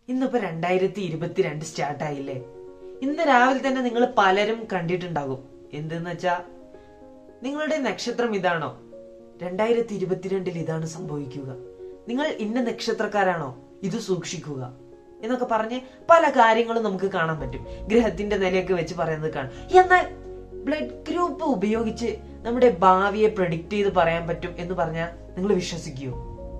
ഇന്നിപ്പോ രണ്ടായിരത്തി ഇരുപത്തിരണ്ട് സ്റ്റാർട്ടായില്ലേ ഇന്ന് രാവിലെ തന്നെ നിങ്ങൾ പലരും കണ്ടിട്ടുണ്ടാകും എന്തെന്ന് വെച്ചാ നിങ്ങളുടെ നക്ഷത്രം ഇതാണോ രണ്ടായിരത്തി ഇരുപത്തിരണ്ടിൽ ഇതാണ് സംഭവിക്കുക നിങ്ങൾ ഇന്ന നക്ഷത്രക്കാരാണോ ഇത് സൂക്ഷിക്കുക എന്നൊക്കെ പറഞ്ഞ് പല കാര്യങ്ങളും നമുക്ക് കാണാൻ പറ്റും ഗ്രഹത്തിന്റെ നിലയൊക്കെ വെച്ച് പറയുന്നത് കാണാം എന്നാൽ ബ്ലഡ് ഗ്രൂപ്പ് ഉപയോഗിച്ച് നമ്മുടെ ഭാവിയെ പ്രഡിക്റ്റ് ചെയ്ത് പറയാൻ പറ്റും എന്ന് പറഞ്ഞാൽ നിങ്ങൾ വിശ്വസിക്കുമോ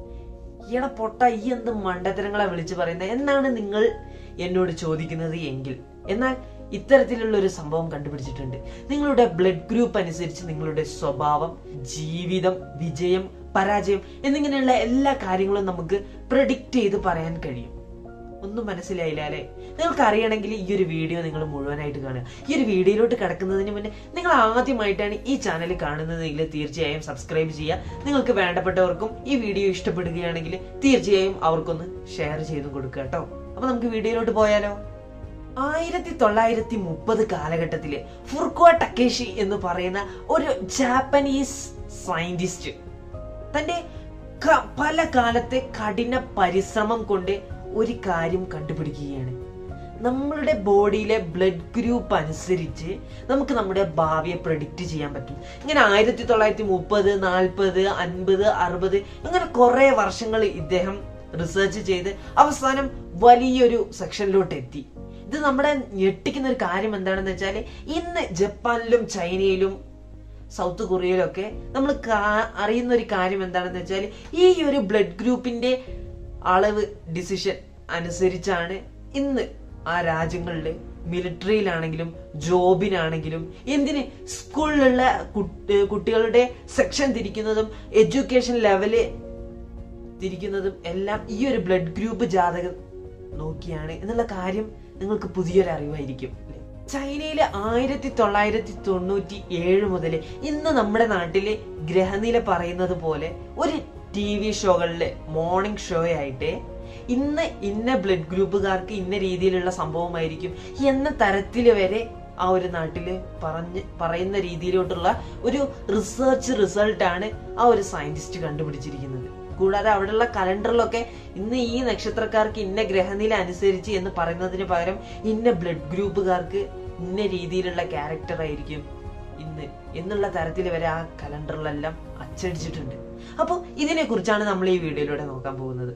ഈടെ പൊട്ട ഈ എന്ത് മണ്ടത്തരങ്ങളെ വിളിച്ചു പറയുന്നത് എന്നാണ് നിങ്ങൾ എന്നോട് ചോദിക്കുന്നത് എങ്കിൽ എന്നാൽ ഇത്തരത്തിലുള്ള ഒരു സംഭവം കണ്ടുപിടിച്ചിട്ടുണ്ട് നിങ്ങളുടെ ബ്ലഡ് ഗ്രൂപ്പ് അനുസരിച്ച് നിങ്ങളുടെ സ്വഭാവം ജീവിതം വിജയം പരാജയം എന്നിങ്ങനെയുള്ള എല്ലാ കാര്യങ്ങളും നമുക്ക് പ്രഡിക്റ്റ് ചെയ്ത് പറയാൻ കഴിയും ഒന്നും മനസ്സിലായില്ല അല്ലെ നിങ്ങൾക്ക് അറിയണമെങ്കിൽ ഈ ഒരു വീഡിയോ നിങ്ങൾ മുഴുവനായിട്ട് കാണുക ഈ ഒരു വീഡിയോയിലോട്ട് കിടക്കുന്നതിന് മുന്നേ നിങ്ങൾ ആദ്യമായിട്ടാണ് ഈ ചാനൽ കാണുന്നതെങ്കിൽ തീർച്ചയായും സബ്സ്ക്രൈബ് ചെയ്യുക നിങ്ങൾക്ക് വേണ്ടപ്പെട്ടവർക്കും ഈ വീഡിയോ ഇഷ്ടപ്പെടുകയാണെങ്കിൽ തീർച്ചയായും അവർക്കൊന്ന് ഷെയർ ചെയ്തു കൊടുക്കുക കേട്ടോ അപ്പൊ നമുക്ക് വീഡിയോയിലോട്ട് പോയാലോ ആയിരത്തി തൊള്ളായിരത്തി മുപ്പത് കാലഘട്ടത്തില് ഫുർക്കോ ടക്കേഷി എന്ന് പറയുന്ന ഒരു ജാപ്പനീസ് സയന്റിസ്റ്റ് തന്റെ ക- പല കാലത്തെ കഠിന പരിശ്രമം കൊണ്ട് ഒരു കാര്യം കണ്ടുപിടിക്കുകയാണ് നമ്മളുടെ ബോഡിയിലെ ബ്ലഡ് ഗ്രൂപ്പ് അനുസരിച്ച് നമുക്ക് നമ്മുടെ ഭാവിയെ പ്രഡിക്റ്റ് ചെയ്യാൻ പറ്റും ഇങ്ങനെ ആയിരത്തി തൊള്ളായിരത്തി മുപ്പത് നാൽപ്പത് അൻപത് അറുപത് ഇങ്ങനെ കുറെ വർഷങ്ങൾ ഇദ്ദേഹം റിസർച്ച് ചെയ്ത് അവസാനം വലിയൊരു സെക്ഷനിലോട്ട് എത്തി ഇത് നമ്മുടെ ഞെട്ടിക്കുന്ന ഒരു കാര്യം എന്താണെന്ന് വെച്ചാൽ ഇന്ന് ജപ്പാനിലും ചൈനയിലും സൗത്ത് കൊറിയയിലൊക്കെ നമ്മൾ കാ- അറിയുന്ന ഒരു കാര്യം എന്താണെന്ന് വെച്ചാൽ ഈ ഒരു ബ്ലഡ് ഗ്രൂപ്പിന്റെ അളവ് ഡിസിഷൻ അനുസരിച്ചാണ് ഇന്ന് ആ രാജ്യങ്ങളിലെ മിലിറ്ററിയിലാണെങ്കിലും ജോബിനാണെങ്കിലും എന്തിന് സ്കൂളിലുള്ള കുട്ടി- കുട്ടികളുടെ സെക്ഷൻ തിരിക്കുന്നതും എഡ്യൂക്കേഷൻ ലെവല് തിരിക്കുന്നതും എല്ലാം ഈ ഒരു ബ്ലഡ് ഗ്രൂപ്പ് ജാതകം നോക്കിയാണ് എന്നുള്ള കാര്യം നിങ്ങൾക്ക് പുതിയൊരു അറിവായിരിക്കും അല്ലേ? ചൈനയിലെ ആയിരത്തി തൊള്ളായിരത്തി തൊണ്ണൂറ്റി ഏഴ് മുതൽ ഇന്ന് നമ്മുടെ നാട്ടിലെ ഗ്രഹനില പറയുന്നത് പോലെ ഒരു ടി വി ഷോകളിലെ മോർണിംഗ് ഷോ ആയിട്ട് ഇന്ന് ഇന്ന ബ്ലഡ് ഗ്രൂപ്പുകാർക്ക് ഇന്ന രീതിയിലുള്ള സംഭവമായിരിക്കും എന്ന തരത്തിൽ വരെ ആ ഒരു നാട്ടില് പറഞ്ഞ് പറയുന്ന രീതിയിലോട്ടുള്ള ഒരു റിസർച്ച് റിസൾട്ടാണ് ആ ഒരു സയന്റിസ്റ്റ് കണ്ടുപിടിച്ചിരിക്കുന്നത് കൂടാതെ അവിടെയുള്ള കലണ്ടറിലൊക്കെ ഇന്ന് ഈ നക്ഷത്രക്കാർക്ക് ഇന്ന ഗ്രഹനില അനുസരിച്ച് എന്ന് പറയുന്നതിന് പകരം ഇന്ന ബ്ലഡ് ഗ്രൂപ്പുകാർക്ക് ഇന്ന രീതിയിലുള്ള ക്യാരക്ടർ ആയിരിക്കും ഇന്ന് എന്നുള്ള തരത്തിൽ വരെ ആ കലണ്ടറിലെല്ലാം അച്ചടിച്ചിട്ടുണ്ട് അപ്പോൾ ഇതിനെ കുറിച്ചാണ് നമ്മൾ ഈ വീഡിയോയിലൂടെ നോക്കാൻ പോകുന്നത്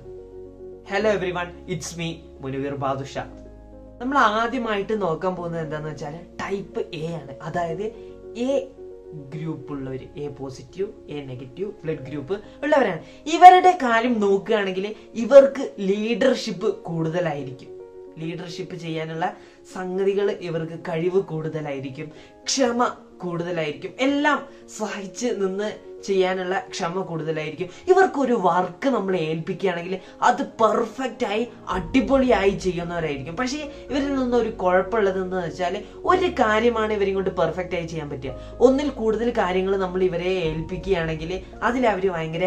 hello everyone it's me Munuveer Badusha നമ്മൾ ആദ്യമായിട്ട് നോക്കാൻ പോകുന്നത് എന്താന്ന് വെച്ചാൽ ടൈപ്പ് എ ആണ് അതായത് എ ഗ്രൂപ്പ് ഉള്ളവർ A positive A negative blood group ഉള്ളവരാണ് ഇവരുടെ കാര്യം നോക്കുകയാണെങ്കിൽ ഇവർക്ക് ലീഡർഷിപ്പ് കൂടുതലായിരിക്കും ലീഡർഷിപ്പ് ചെയ്യാനുള്ള സംഗതികൾ ഇവർക്ക് കഴിവ് കൂടുതലായിരിക്കും ക്ഷമ കൂടുതലായിരിക്കും എല്ലാം സഹിച്ച് നിന്ന് ചെയ്യാനുള്ള ക്ഷമ കൂടുതലായിരിക്കും ഇവർക്ക് ഒരു വർക്ക് നമ്മൾ ഏൽപ്പിക്കുകയാണെങ്കിൽ അത് പെർഫെക്റ്റ് ആയി അടിപൊളിയായി ചെയ്യുന്നവരായിരിക്കും പക്ഷേ ഇവരിൽ നിന്ന് ഒരു കുഴപ്പമുള്ളതെന്ന് വെച്ചാൽ ഒരു കാര്യമാണ് ഇവരെ കൊണ്ട് പെർഫെക്റ്റ് ആയി ചെയ്യാൻ പറ്റുക ഒന്നിൽ കൂടുതൽ കാര്യങ്ങൾ നമ്മൾ ഇവരെ ഏൽപ്പിക്കുകയാണെങ്കിൽ അതിൽ അവർ ഭയങ്കര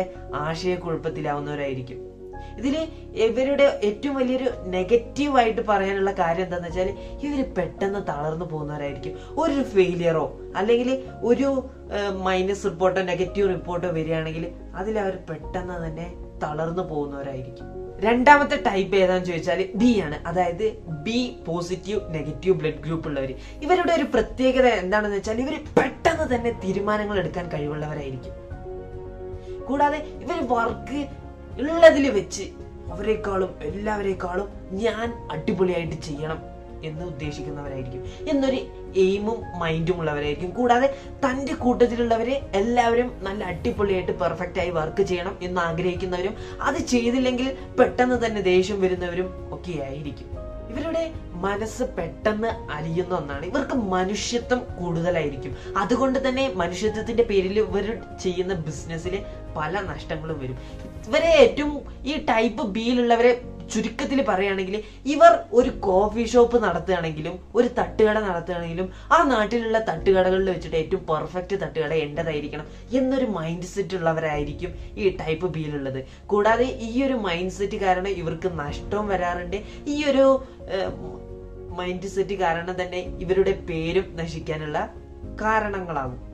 ആശയക്കുഴപ്പത്തിലാവുന്നവരായിരിക്കും ഇതില് ഇവരുടെ ഏറ്റവും വലിയൊരു നെഗറ്റീവ് ആയിട്ട് പറയാനുള്ള കാര്യം എന്താന്ന് വെച്ചാൽ ഇവര് പെട്ടെന്ന് തളർന്നു പോകുന്നവരായിരിക്കും ഒരു ഫെയിലിയറോ അല്ലെങ്കിൽ ഒരു മൈനസ് റിപ്പോർട്ടോ നെഗറ്റീവ് റിപ്പോർട്ടോ വരികയാണെങ്കിൽ അതിൽ അവർ പെട്ടെന്ന് തന്നെ തളർന്നു പോകുന്നവരായിരിക്കും രണ്ടാമത്തെ ടൈപ്പ് ഏതാന്ന് ചോദിച്ചാൽ ബി ആണ് അതായത് B positive negative blood group ഉള്ളവർ ഇവരുടെ ഒരു പ്രത്യേകത എന്താണെന്ന് വെച്ചാൽ ഇവർ പെട്ടെന്ന് തന്നെ തീരുമാനങ്ങൾ എടുക്കാൻ കഴിവുള്ളവരായിരിക്കും കൂടാതെ ഇവർ വർക്ക് ഉള്ളതിൽ വെച്ച് അവരെക്കാളും എല്ലാവരെക്കാളും ഞാൻ അടിപൊളിയായിട്ട് ചെയ്യണം എന്ന് ഉദ്ദേശിക്കുന്നവരായിരിക്കും എന്നൊരു എയിമും മൈൻഡും ഉള്ളവരായിരിക്കും കൂടാതെ തന്റെ കൂട്ടത്തിലുള്ളവരെ എല്ലാവരും നല്ല അടിപൊളിയായിട്ട് പെർഫെക്റ്റ് ആയി വർക്ക് ചെയ്യണം എന്ന് ആഗ്രഹിക്കുന്നവരും അത് ചെയ്തില്ലെങ്കിൽ പെട്ടെന്ന് തന്നെ ദേഷ്യം വരുന്നവരും ഒക്കെ ആയിരിക്കും ഇവരുടെ മനസ്സ് പെട്ടെന്ന് അലിയുന്ന ഒന്നാണ് ഇവർക്ക് മനുഷ്യത്വം കൂടുതലായിരിക്കും അതുകൊണ്ട് തന്നെ മനുഷ്യത്വത്തിന്റെ പേരിൽ ഇവർ ചെയ്യുന്ന ബിസിനസ്സിൽ പല നഷ്ടങ്ങളും വരും ഇവരെ ഏറ്റവും ഈ ടൈപ്പ് ബിയിലുള്ളവരെ ചുരുക്കത്തിൽ പറയുകയാണെങ്കിൽ ഇവർ ഒരു കോഫി ഷോപ്പ് നടത്തുകയാണെങ്കിലും ഒരു തട്ടുകട നടത്തുകയാണെങ്കിലും ആ നാട്ടിലുള്ള തട്ടുകടകളിൽ വെച്ചിട്ട് ഏറ്റവും പെർഫെക്റ്റ് തട്ടുകട എന്റേതായിരിക്കണം എന്നൊരു മൈൻഡ് സെറ്റ് ഉള്ളവരായിരിക്കും ഈ ടൈപ്പ് ബിയിലുള്ളത് കൂടാതെ ഈ ഒരു മൈൻഡ് സെറ്റ് കാരണം ഇവർക്ക് നഷ്ടവും വരാറുണ്ട് ഈ ഒരു മൈൻഡ് സെറ്റ് കാരണം തന്നെ ഇവരുടെ പേരും നശിക്കാനുള്ള കാരണങ്ങളാകും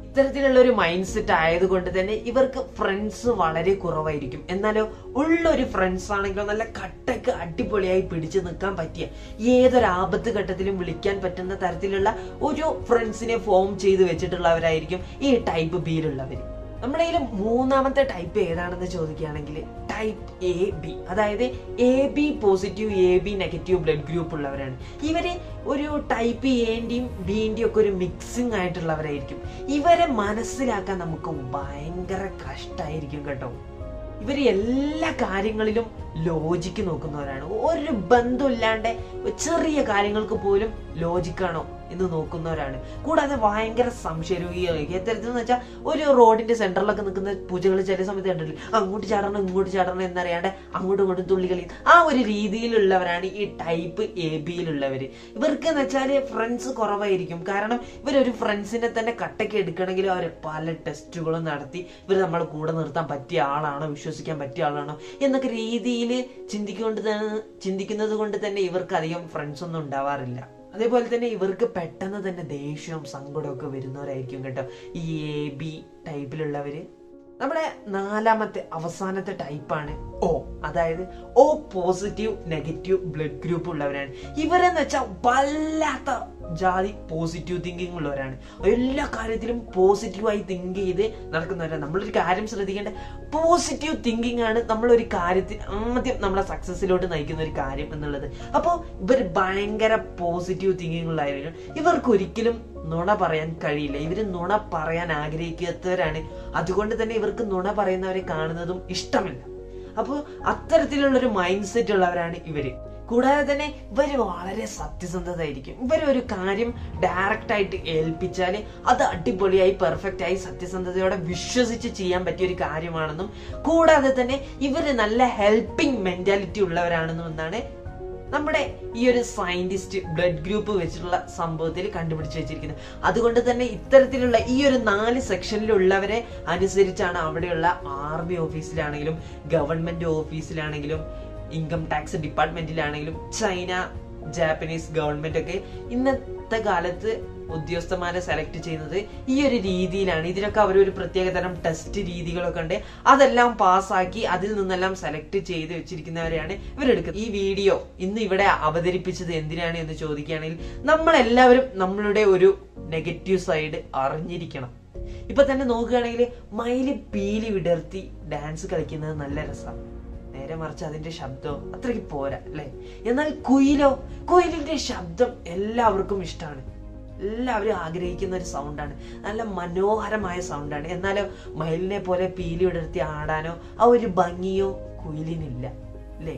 ഇത്തരത്തിലുള്ള ഒരു മൈൻഡ് സെറ്റ് ആയതുകൊണ്ട് തന്നെ ഇവർക്ക് ഫ്രണ്ട്സ് വളരെ കുറവായിരിക്കും എന്നാലോ ഉള്ള ഒരു ഫ്രണ്ട്സ് ആണെങ്കിലോ നല്ല കട്ടക്ക് അടിപൊളിയായി പിടിച്ചു നിൽക്കാൻ പറ്റിയ ഏതൊരു ആപത്ത് ഘട്ടത്തിലും വിളിക്കാൻ പറ്റുന്ന തരത്തിലുള്ള ഒരു ഫ്രണ്ട്സിനെ ഫോം ചെയ്ത് വെച്ചിട്ടുള്ളവരായിരിക്കും ഈ ടൈപ്പ് ബിയിലുള്ളവർ നമ്മുടെ കയ്യിൽ മൂന്നാമത്തെ ടൈപ്പ് ഏതാണെന്ന് ചോദിക്കുകയാണെങ്കിൽ ടൈപ്പ് എ ബി അതായത് A B positive A B negative blood group ഉള്ളവരാണ് ഇവര് ഒരു ടൈപ്പ് എൻ്റെയും ബിന്റെയും ഒക്കെ ഒരു മിക്സിംഗ് ആയിട്ടുള്ളവരായിരിക്കും ഇവരെ മനസ്സിലാക്കാൻ നമുക്ക് ഭയങ്കര കഷ്ടമായിരിക്കും കേട്ടോ ഇവർ എല്ലാ കാര്യങ്ങളിലും ലോജിക്ക് നോക്കുന്നവരാണ് ഒരു ബന്ധമില്ലാണ്ട് ചെറിയ കാര്യങ്ങൾക്ക് പോലും ലോജിക്കാണോ എന്ന് നോക്കുന്നവരാണ് കൂടാതെ ഭയങ്കര സംശയരോഗികളായിരിക്കും എത്തരത്തിൽ എന്ന് വെച്ചാൽ ഒരു റോഡിന്റെ സെന്ററിലൊക്കെ നിൽക്കുന്ന പൂജകൾ ചില സമയത്ത് കണ്ടില്ലേ അങ്ങോട്ട് ചാടണം ഇങ്ങോട്ട് ചാടണം എന്നറിയാണ്ട് അങ്ങോട്ടും ഇങ്ങോട്ടും തുള്ളി കളി ആ ഒരു രീതിയിലുള്ളവരാണ് ഈ ടൈപ്പ് എ ബിയിലുള്ളവര് ഇവർക്ക് എന്ന് വെച്ചാൽ ഫ്രണ്ട്സ് കുറവായിരിക്കും കാരണം ഇവരൊരു ഫ്രണ്ട്സിനെ തന്നെ കട്ടയ്ക്ക് എടുക്കണമെങ്കിൽ അവർ പല ടെസ്റ്റുകളും നടത്തി ഇവർ നമ്മളെ കൂടെ നിർത്താൻ പറ്റിയ ആളാണോ വിശ്വസിക്കാൻ പറ്റിയ ആളാണോ എന്നൊക്കെ രീതിയിൽ ചിന്തിക്കൊണ്ട് തന്നെ ചിന്തിക്കുന്നത് കൊണ്ട് തന്നെ ഇവർക്ക് അധികം ഫ്രണ്ട്സ് ഒന്നും ഉണ്ടാവാറില്ല അതേപോലെ തന്നെ ഇവർക്ക് പെട്ടെന്ന് തന്നെ ദേഷ്യവും സങ്കടവും ഒക്കെ വരുന്നവരായിരിക്കും കേട്ടോ ഈ എ ബി ടൈപ്പിലുള്ളവര് നമ്മുടെ നാലാമത്തെ അവസാനത്തെ ടൈപ്പാണ് ഓ അതായത് O positive negative blood group ഉള്ളവരാണ് ഇവരെന്ന് വെച്ചാൽ വല്ലാത്ത ജാതി പോസിറ്റീവ് തിങ്കിങ് ഉള്ളവരാണ് എല്ലാ കാര്യത്തിലും പോസിറ്റീവായി തിങ്ക് ചെയ്ത് നടക്കുന്നവരാണ് നമ്മളൊരു കാര്യം ശ്രദ്ധിക്കേണ്ട പോസിറ്റീവ് തിങ്കിങ് ആണ് നമ്മളൊരു കാര്യത്തിൽ ആദ്യം നമ്മളെ സക്സസിലോട്ട് നയിക്കുന്ന ഒരു കാര്യം എന്നുള്ളത് അപ്പോൾ ഇവർ ഭയങ്കര പോസിറ്റീവ് തിങ്കിങ് ഉള്ളവരാണ് ഇവർക്ക് ഒരിക്കലും നുണ പറയാൻ കഴിയില്ല ഇവർ നുണ പറയാൻ ആഗ്രഹിക്കാത്തവരാണ് അതുകൊണ്ട് തന്നെ ഇവർക്ക് നുണ പറയുന്നവരെ കാണുന്നതും ഇഷ്ടമില്ല അപ്പോൾ അത്തരത്തിലുള്ള ഒരു മൈൻഡ് സെറ്റ് ഉള്ളവരാണ് ഇവര് കൂടാതെ തന്നെ ഇവർ വളരെ സത്യസന്ധതായിരിക്കും ഇവർ ഒരു കാര്യം ഡയറക്റ്റ് ആയിട്ട് ഏൽപ്പിച്ചാൽ അത് അടിപൊളിയായി പെർഫെക്റ്റ് ആയി സത്യസന്ധതയോടെ വിശ്വസിച്ച് ചെയ്യാൻ പറ്റിയ ഒരു കാര്യമാണെന്നും കൂടാതെ തന്നെ ഇവര് നല്ല ഹെൽപ്പിംഗ് മെന്റാലിറ്റി ഉള്ളവരാണെന്നും എന്നാണ് നമ്മുടെ ഈ ഒരു സയന്റിസ്റ്റ് ബ്ലഡ് ഗ്രൂപ്പ് വെച്ചിട്ടുള്ള സംഭവത്തിൽ കണ്ടുപിടിച്ച് വെച്ചിരിക്കുന്നത് അതുകൊണ്ട് തന്നെ ഇത്തരത്തിലുള്ള ഈ ഒരു നാല് സെക്ഷനിലുള്ളവരെ അനുസരിച്ചാണ് അവിടെയുള്ള ആർമി ഓഫീസിലാണെങ്കിലും ഗവൺമെന്റ് ഓഫീസിലാണെങ്കിലും ഇൻകം ടാക്സ് ഡിപ്പാർട്ട്മെന്റിലാണെങ്കിലും ചൈന ജാപ്പനീസ് ഗവൺമെന്റ് ഒക്കെ ഇന്നത്തെ കാലത്ത് ഉദ്യോഗസ്ഥന്മാരെ സെലക്ട് ചെയ്യുന്നത് ഈ ഒരു രീതിയിലാണ് ഇതിനൊക്കെ അവർ ഒരു പ്രത്യേക തരം ടെസ്റ്റ് രീതികളൊക്കെ ഉണ്ട് അതെല്ലാം പാസ്സാക്കി അതിൽ നിന്നെല്ലാം സെലക്ട് ചെയ്ത് വെച്ചിരിക്കുന്നവരെയാണ് ഇവരെടുക്കുന്നത് ഈ വീഡിയോ ഇന്ന് ഇവിടെ അവതരിപ്പിച്ചത് എന്തിനാണ് എന്ന് ചോദിക്കുകയാണെങ്കിൽ നമ്മളെല്ലാവരും നമ്മളുടെ ഒരു നെഗറ്റീവ് സൈഡ് അറിഞ്ഞിരിക്കണം ഇപ്പൊ തന്നെ നോക്കുകയാണെങ്കിൽ മയില് പീലി വിടർത്തി ഡാൻസ് കളിക്കുന്നത് നല്ല രസമാണ് നേരെ മറിച്ച് അതിന്റെ ശബ്ദം അത്രയ്ക്ക് പോരാ അല്ലെ എന്നാൽ കുയിലോ കുയിലിന്റെ ശബ്ദം എല്ലാവർക്കും ഇഷ്ടമാണ് എല്ലാവരും ആഗ്രഹിക്കുന്ന ഒരു സൗണ്ടാണ് നല്ല മനോഹരമായ സൗണ്ടാണ് എന്നാലോ മയിലിനെ പോലെ പീലി വിടർത്തി ആടാനോ ആ ഒരു ഭംഗിയോ കുയിലിനില്ല അല്ലേ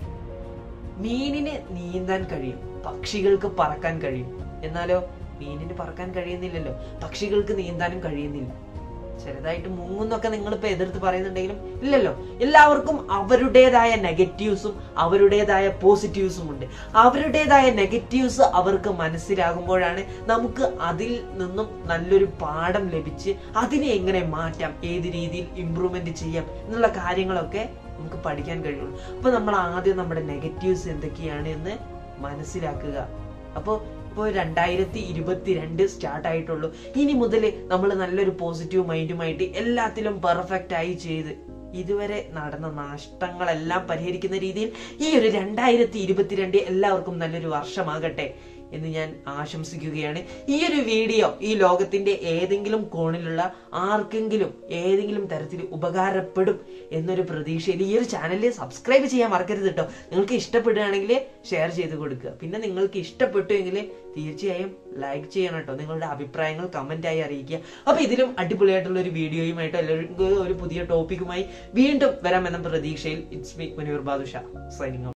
മീനിന് നീന്താൻ കഴിയും പക്ഷികൾക്ക് പറക്കാൻ കഴിയും എന്നാലോ മീനിന് പറക്കാൻ കഴിയുന്നില്ലല്ലോ പക്ഷികൾക്ക് നീന്താനും കഴിയുന്നില്ല ചെറുതായിട്ട് മുങ്ങുന്നൊക്കെ നിങ്ങളിപ്പോ എതിർത്ത് പറയുന്നുണ്ടെങ്കിലും ഇല്ലല്ലോ എല്ലാവർക്കും അവരുടേതായ നെഗറ്റീവ്സും അവരുടേതായ പോസിറ്റീവ്സും ഉണ്ട് അവരുടേതായ നെഗറ്റീവ്സ് അവർക്ക് മനസ്സിലാകുമ്പോഴാണ് നമുക്ക് അതിൽ നിന്നും നല്ലൊരു പാഠം ലഭിച്ച് അതിനെ എങ്ങനെ മാറ്റാം ഏത് രീതിയിൽ ഇമ്പ്രൂവ്മെന്റ് ചെയ്യാം എന്നുള്ള കാര്യങ്ങളൊക്കെ നമുക്ക് പഠിക്കാൻ കഴിയുള്ളൂ അപ്പൊ നമ്മൾ ആദ്യം നമ്മുടെ നെഗറ്റീവ്സ് എന്തൊക്കെയാണ് എന്ന് മനസ്സിലാക്കുക അപ്പോൾ ഇപ്പോൾ രണ്ടായിരത്തി ഇരുപത്തിരണ്ട് സ്റ്റാർട്ട് ആയിട്ടുള്ളൂ ഇനി മുതൽ നമ്മൾ നല്ലൊരു പോസിറ്റീവ് മൈൻഡുമായിട്ട് എല്ലാത്തിലും പെർഫെക്റ്റ് ആയി ചെയ്ത് ഇതുവരെ നടന്ന നഷ്ടങ്ങളെല്ലാം പരിഹരിക്കുന്ന രീതിയിൽ ഈ ഒരു രണ്ടായിരത്തി ഇരുപത്തിരണ്ട് എല്ലാവർക്കും നല്ലൊരു വർഷമാകട്ടെ എന്ന് ഞാൻ ആശംസിക്കുകയാണ് ഈ ഒരു വീഡിയോ ഈ ലോകത്തിന്റെ ഏതെങ്കിലും കോണിലുള്ള ആർക്കെങ്കിലും ഏതെങ്കിലും തരത്തിൽ ഉപകാരപ്പെടും എന്നൊരു പ്രതീക്ഷയിൽ ഈ ഒരു ചാനലിൽ സബ്സ്ക്രൈബ് ചെയ്യാൻ മറക്കരുത് കേട്ടോ നിങ്ങൾക്ക് ഇഷ്ടപ്പെടുകയാണെങ്കിൽ ഷെയർ ചെയ്ത് കൊടുക്കുക പിന്നെ നിങ്ങൾക്ക് ഇഷ്ടപ്പെട്ടു എങ്കിൽ തീർച്ചയായും ലൈക്ക് ചെയ്യണം കേട്ടോ നിങ്ങളുടെ അഭിപ്രായങ്ങൾ കമന്റ് ആയി അറിയിക്കുക അപ്പൊ ഇതിലും അടിപൊളിയായിട്ടുള്ള ഒരു വീഡിയോയുമായിട്ടോ അല്ലെങ്കിൽ ഒരു പുതിയ ടോപ്പിക്കുമായി വീണ്ടും വരാമെന്ന പ്രതീക്ഷയിൽ it's me Muneer Badusha signing